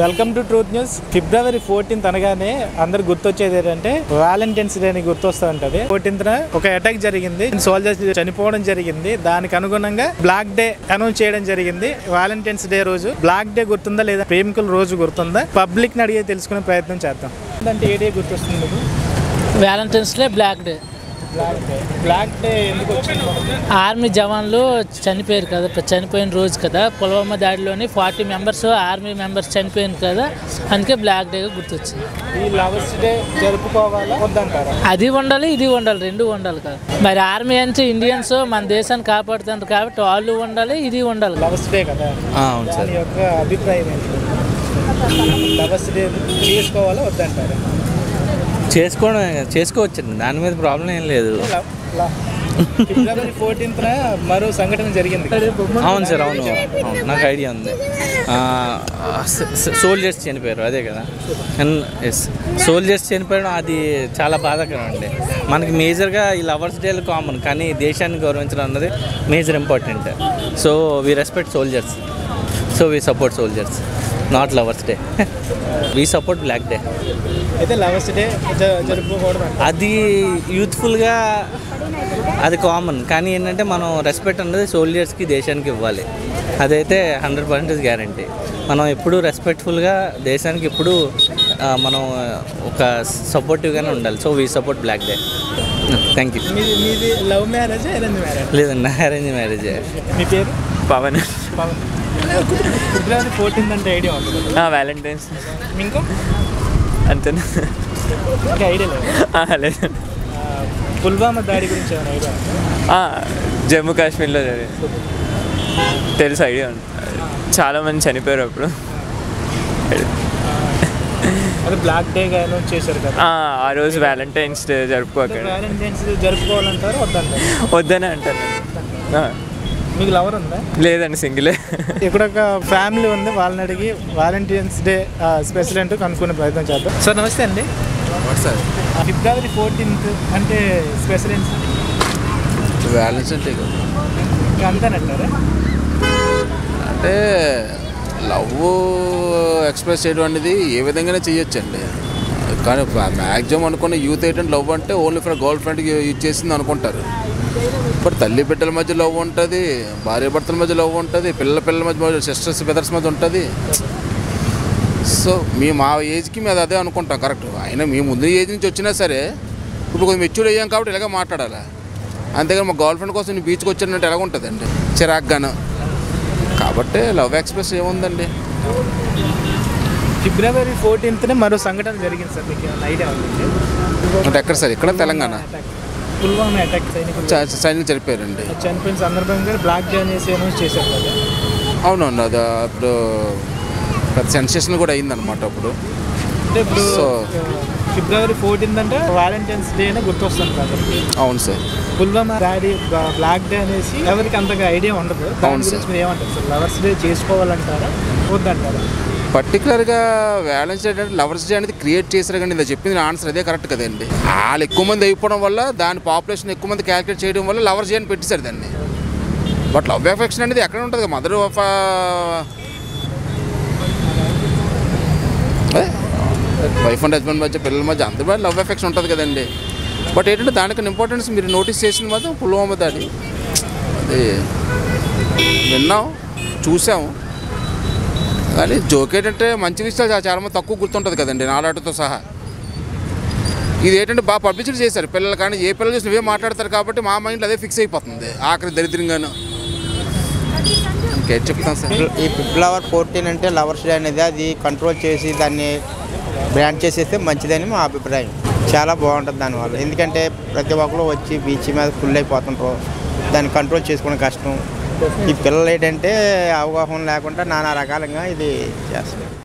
Welcome to truth news February fourteenth అనగానే అందరు గుర్తొచ్చేది ఏంటంటే వ్యాలంటైన్స్ డే అని గుర్తొస్తూ ఉంటది ఫోర్టీన్త్ ఒక అటాక్ జరిగింది సోల్జర్స్ చనిపోవడం జరిగింది దానికి అనుగుణంగా బ్లాక్ డే అనౌన్స్ చేయడం జరిగింది వ్యాలంటైన్స్ డే రోజు బ్లాక్ డే గుర్తుందా లేదా ప్రేమికుల రోజు గుర్తుందా పబ్లిక్ ని అడిగే తెలుసుకునే ప్రయత్నం చేద్దాం అంటే ఏ డే గుర్తొస్తుంది మీకు valentine's day black day black day black day ఎందుకు వచ్చింది మనకి? ఆర్మీ జవాన్లు చనిపోయారు కదా ఇప్పుడు చనిపోయిన రోజు కదా పుల్వామా దాడిలోని ఫార్టీ మెంబర్స్ ఆర్మీ మెంబర్స్ చనిపోయారు కదా అందుకే బ్లాక్ డే గుర్తొచ్చింది ఈ లవర్స్ డే జరుపుకోవాలా వద్దంటారా అది ఉండాలి ఇది ఉండాలి రెండు ఉండాలి కదా మరి ఆర్మీ అంటే ఇండియన్స్ మన దేశాన్ని కాపాడుతున్నారు కాబట్టి వాళ్ళు ఉండాలి ఇది ఉండాలి లవర్స్ డే కదా అవును సార్ దాని యొక్క అభిప్రాయం ఏంటి లవర్స్ డే చేసుకోవాలా వద్దంటారా చేసుకోవడం చేసుకోవచ్చండి దాని మీద ప్రాబ్లం ఏం లేదు ఫిబ్రవరి ఫోర్టీన్త్ మరో సంఘటన జరిగింది అవును సార్ అవును అవును నాకు ఐడియా ఉంది సోల్జర్స్ చనిపోయారు అదే కదా ఎస్ సోల్జర్స్ చనిపోయడం అది చాలా బాధాకరం అండి మనకి మేజర్గా ఈ లవర్స్ డేలు కామన్ కానీ దేశాన్ని గౌరవించడం అన్నది major important so we respect soldiers so we support soldiers not lovers day we support black day అయితే లవర్స్ డే జరుపుకోకూడదు అంట. అది యూత్ఫుల్గా అది కామన్ కానీ ఏంటంటే మనం రెస్పెక్ట్ అన్నది సోల్జర్స్కి దేశానికి ఇవ్వాలి అదైతే హండ్రెడ్ పర్సెంటేజ్ గ్యారంటీ మనం ఎప్పుడు రెస్పెక్ట్ఫుల్గా దేశానికి ఎప్పుడు ఆ, మనం ఒక సపోర్టివ్గానే ఉండాలి so we support black day thank you మీది మీది లవ్ మ్యారేజ్ అరేంజ్ మ్యారేజ్ లేదండి అరేంజ్ మ్యారేజ్ మీ పేరు పవన్ పవన్ ఫిబ్రవరి ఫోర్టీన్త్ అంటే ఐడియా ఉంటుంది వ్యాలంటైన్స్ మీకు అంతేనా ఇంకా ఐడియా లేదు ఆ, లేదు ఆ, పుల్వామా దాడి గురించి ఏమైనా ఐడియా ఉందా? ఆ, జమ్మూ కాశ్మీర్లో జరిగింది తెలుసు ఐడియా ఉంది చాలా మంది చనిపోయారు అప్పుడు అది బ్లాక్ డే గా అనౌన్స్ చేశారు కదా ఆ, ఆ రోజు వ్యాలంటైన్స్ డే జరుపుకోకండి వ్యాలంటైన్స్ డే జరుపుకోవాలంటారు వద్దంటారు వద్దనే అంటారు నేను. ఆ, మీకు లవర్ ఉందా లేదండి సింగిలే ఇక్కడ ఒక ఫ్యామిలీ ఉంది వాళ్ళని అడిగి వాలంటీర్స్ డే స్పెషల్ ఏంటో కనుక్కునే ప్రయత్నం చేద్దాం సార్ నమస్తే అండి సార్ ఫిబ్రవరి ఫోర్టీన్త్ అంటే స్పెషల్ ఏంటి సార్ బ్యాలెన్స్ అంటే ఇక. ఇంకా అంతేనంటారా అంటే లవ్ ఎక్స్ప్రెస్ చేయడం అనేది ఏ విధంగానే చేయొచ్చండి కానీ మ్యాక్సిమం అనుకున్న యూత్ ఏంటంటే లవ్ అంటే ఓన్లీ ఫర్ గర్ల్ ఫ్రెండ్కి యూజ్ చేసింది అనుకుంటారు బట్ తల్లి బిడ్డల మధ్య లవ్ ఉంటుంది భార్య భర్తల మధ్య లవ్ ఉంటుంది పిల్లల పిల్లల మధ్య సిస్టర్స్ బ్రదర్స్ మధ్య ఉంటుంది సో మీ మా ఏజ్కి మేము అదే అనుకుంటాం కరెక్ట్ అయినా మీ ముందు ఏజ్ నుంచి వచ్చినా సరే ఇప్పుడు కొంచెం మెచ్యూర్ అయ్యాం కాబట్టి ఇలాగ మాట్లాడాలి అంతేగాని మా గర్ల్ ఫ్రెండ్ కోసం నేను బీచ్కి వచ్చానంటే ఎలాగ ఉంటుందండి చిరాగ్గాను కాబట్టి లవ్ ఎక్స్ప్రెస్ ఏముందండి ఫిబ్రవరి ఫోర్టీన్త్నే మరో సంఘటన జరిగింది సార్ మీకు ఏమైనా ఐడియా ఉంది అంటే ఎక్కడ సార్ ఇక్కడ తెలంగాణ పుల్వామా అటాక్ సైనికులు చ- సైనికులు చనిపోయారండి చనిపోయిన సందర్భంగా బ్లాక్ డే అనేసి అనౌన్స్ చేశారు కదా అవునవును అది అప్పుడు పెద్ద సెన్సేషన్ కూడా అయిందనమాట అప్పుడు అంటే ఇప్పుడు సో ఫిబ్రవరి ఫోర్టీన్త్ అంటే వాలంటైన్స్ డే అని గుర్తొస్తుంది కదా అవును సార్ పుల్వామా దాడి బ- బ్లాక్ డే అనేసి ఎవరికి అంతగా ఐడియా ఉండదు దాని అవును గురించి సార్. మీరు ఏమంటారు సార్ లవర్స్ డే చేసుకోవాలంటారా వద్దంటారా పర్టికులర్గా వ్యాలెన్స్ డే అంటే లవర్స్ డే అనేది క్రియేట్ చేశారు కానీ ఇది చెప్పింది ఆన్సర్ అదే కరెక్ట్ కదండి వాళ్ళు ఎక్కువ మంది అయిపోవడం వల్ల దాని పాపులేషన్ ఎక్కువ మంది క్యాలిక్యులేట్ చేయడం వల్ల లవర్స్ డే అని పెట్టేశారు దాన్ని బట్ లవ్ ఎఫెక్షన్ అనేది ఎక్కడ ఉంటుంది mother of wife and husband మధ్య పిల్లల మధ్య అందరి మధ్య లవ్ ఎఫెక్షన్ ఉంటుంది కదండి బట్ ఏంటంటే దానికి ఇంపార్టెన్స్ మీరు నోటీస్ చేసింది మాత్రం పుల్వామా దాడి అది విన్నాం చూసాము కానీ జోక్ ఏంటంటే మంచి విషయాలు చాలా- చాలా మంది తక్కువ గుర్తుంటుంది కదండి నాలాటతో సహా ఇది ఏంటంటే బాగా పబ్లిసిటీ చేశారు పిల్లలు కానీ ఏ పిల్లలు చూసి ఇవే మాట్లాడతారు కాబట్టి మా మైండ్లో అదే ఫిక్స్ అయిపోతుంది ఆఖరి దరిద్రంగాను ఇంకేం చెప్తాం సార్ ఈ ఫిబ్రవరి ఫోర్టీన్ అంటే లవర్స్ డే అనేది అది కంట్రోల్ చేసి దాన్ని బ్రాండ్ చేసేస్తే మంచిదని మా అభిప్రాయం చాలా బాగుంటుంది దానివల్ల ఎందుకంటే ప్రతి ఒక్కరు వచ్చి బీచ్ మీద ఫుల్ అయిపోతుంటారు దాన్ని కంట్రోల్ చేసుకోవడం కష్టం ఈ పిల్లలు ఏంటంటే అవగాహన లేకుండా నానా రకాలుగా ఇది చేస్తారు